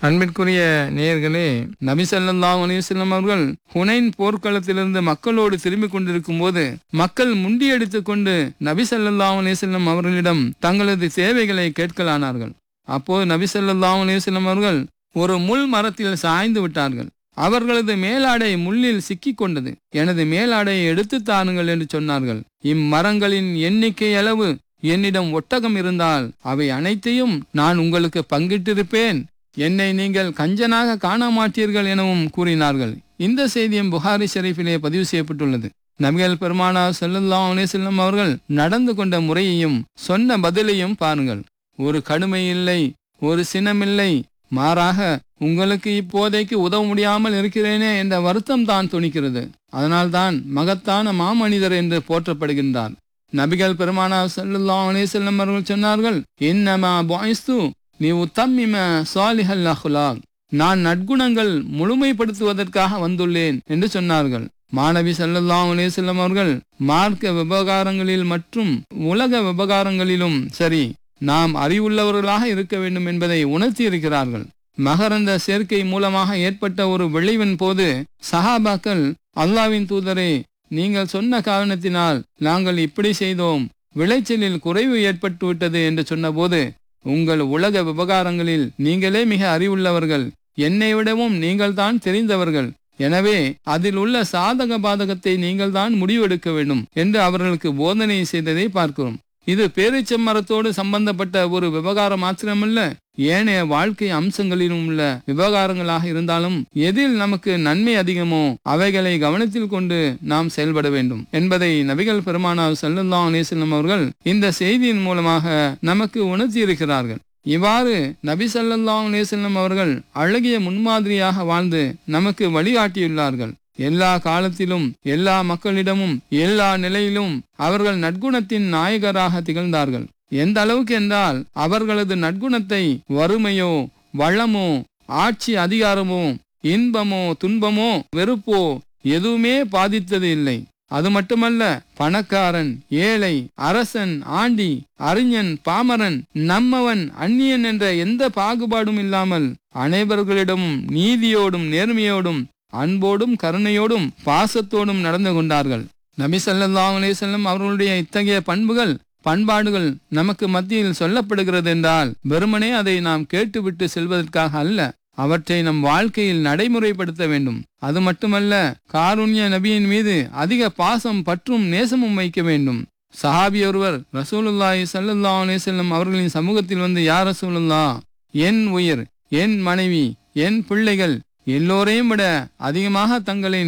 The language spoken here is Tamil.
அன்பிற்குரிய நேயர்களே நபி ஸல்லல்லாஹு அலைஹி வஸல்லம் அவர்கள் ஹுனைன் போர்க்களத்திலிருந்து மக்களோடு திரும்பிக் கொண்டிருக்கும் போது மக்கள் முண்டியடித்துக் கொண்டு நபி ஸல்லல்லாஹு அலைஹி வஸல்லம் அவர்களிடம் தங்களது தேவைகளை கேட்கலானார்கள் அப்போது நபி ஸல்லல்லாஹு அலைஹி வஸல்லம் அவர்கள் ஒரு முள் மரத்தில் சாய்ந்து விட்டார்கள் அவர்களது மேலாடை முள்ளில் சிக்கிக் கொண்டது எனது மேலாடையை எடுத்து தாருங்கள் என்று சொன்னார்கள் இம்மரங்களின் எண்ணிக்கை அளவு என்னிடம் ஒட்டகம் இருந்தால் அவை அனைத்தையும் நான் உங்களுக்கு பங்கிட்டிருப்பேன் என்னை நீங்கள் கஞ்சனாக காண மாட்டீர்கள் எனவும் கூறினார்கள் இந்த செய்தியும் புகாரி ஷெரீஃபிலே பதிவு செய்யப்பட்டுள்ளது நபிகள் பெருமானா ஸல்லல்லாஹு அலைஹி வஸல்லம் அவர்கள் நடந்து கொண்ட முறையையும் சொன்ன பதிலையும் பாருங்கள் ஒரு கடுமை இல்லை ஒரு சினமில்லை மாறாக உங்களுக்கு இப்போதைக்கு உதவ முடியாமல் இருக்கிறேனே என்ற வருத்தம் தான் துணிக்கிறது அதனால்தான் மகத்தான மாமனிதர் என்று போற்றப்படுகின்றார் நபிகள் பெருமானா ஸல்லல்லாஹு அலைஹி வஸல்லம் அவர்கள் சொன்னார்கள் இன்னமா பாய்ஸ்து நீ உத்தம்மிம சாலிஹல் அஹ்லாக் நான் நற்குணங்கள் முழுமைப்படுத்துவதற்காக வந்துள்ளேன் என்று சொன்னார்கள் மாணவி ஸல்லல்லாஹு அலைஹி வஸல்லம் அவர்கள் மார்க்க விவகாரங்களில் மற்றும் உலக விவகாரங்களிலும் சரி நாம் அறிவுள்ளவர்களாக இருக்க வேண்டும் என்பதை உணர்த்தி இருக்கிறார்கள் மகரந்த சேர்க்கை மூலமாக ஏற்பட்ட ஒரு விளைவின் போது சஹாபாக்கள் அல்லாவின் தூதரே நீங்கள் சொன்ன காரணத்தினால் நாங்கள் இப்படி செய்தோம் விளைச்சலில் குறைவு ஏற்பட்டு விட்டது என்று சொன்னபோது உங்கள் உலக விவகாரங்களில் நீங்களே மிக அறிவுள்ளவர்கள் என்னை விடவும் நீங்கள்தான் தெரிந்தவர்கள் எனவே அதில் உள்ள சாதக பாதகத்தை நீங்கள்தான் முடிவெடுக்க வேண்டும் என்று அவர்களுக்கு போதனை செய்ததை பார்க்கிறோம் இது பேரீச்சம் மரத்தோடு சம்பந்தப்பட்ட ஒரு விவகாரம் மாத்திரமல்ல ஏனைய வாழ்க்கை அம்சங்களிலும் உள்ள விவகாரங்களாக இருந்தாலும் எதில் நமக்கு நன்மை அதிகமோ அவைகளை கவனத்தில் கொண்டு நாம் செயல்பட வேண்டும் என்பதை நபிகள் பெருமானார் ஸல்லல்லாஹு அலைஹி வஸல்லம் அவர்கள் இந்த செய்தியின் மூலமாக நமக்கு உணர்த்தியிருக்கிறார்கள் இவ்வாறு நபி ஸல்லல்லாஹு அலைஹி வஸல்லம் அவர்கள் அழகிய முன்மாதிரியாக வாழ்ந்து நமக்கு வழிகாட்டியுள்ளார்கள் எல்லா காலத்திலும் எல்லா மக்களிடமும் எல்லா நிலையிலும் அவர்கள் நற்குணத்தின் நாயகராக திகழ்ந்தார்கள் எந்த அளவுக்கு என்றால் அவர்களது நற்குணத்தை வறுமையோ வளமோ ஆட்சி அதிகாரமோ இன்பமோ துன்பமோ வெறுப்போ எதுவுமே பாதித்தது இல்லை அது மட்டுமல்ல பணக்காரன் ஏழை அரசன் ஆண்டி அறிஞன் பாமரன் நம்மவன் அந்நியன் என்ற எந்த பாகுபாடும் இல்லாமல் அனைவர்களிடமும் நீதியோடும் நேர்மையோடும் அன்போடும் கருணையோடும் பாசத்தோடும் நடந்து கொண்டார்கள் நபி ஸல்லல்லாஹு அலைஹி வஸல்லம் அவர்களுடைய இத்தகைய பண்புகள் பண்பாடுகள் நமக்கு மத்தியில் சொல்லப்படுகிறது என்றால் வெறுமனே அதை நாம் கேட்டுவிட்டு செல்வதற்காக அல்ல அவற்றை நம் வாழ்க்கையில் நடைமுறைப்படுத்த வேண்டும் அது மட்டுமல்ல காருண்ய நபியின் மீது அதிக பாசம் பற்றும் நேசமும் வைக்க வேண்டும் சஹாபி ஒருவர் ரசூலுல்லாஹி ஸல்லல்லாஹு அலைஹி வஸல்லம் அவர்களின் சமூகத்தில் வந்து யார் ரசூலுல்லா என் உயிர் என் மனைவி என் பிள்ளைகள் எல்லோரையும் விட அதிகமாக தங்களை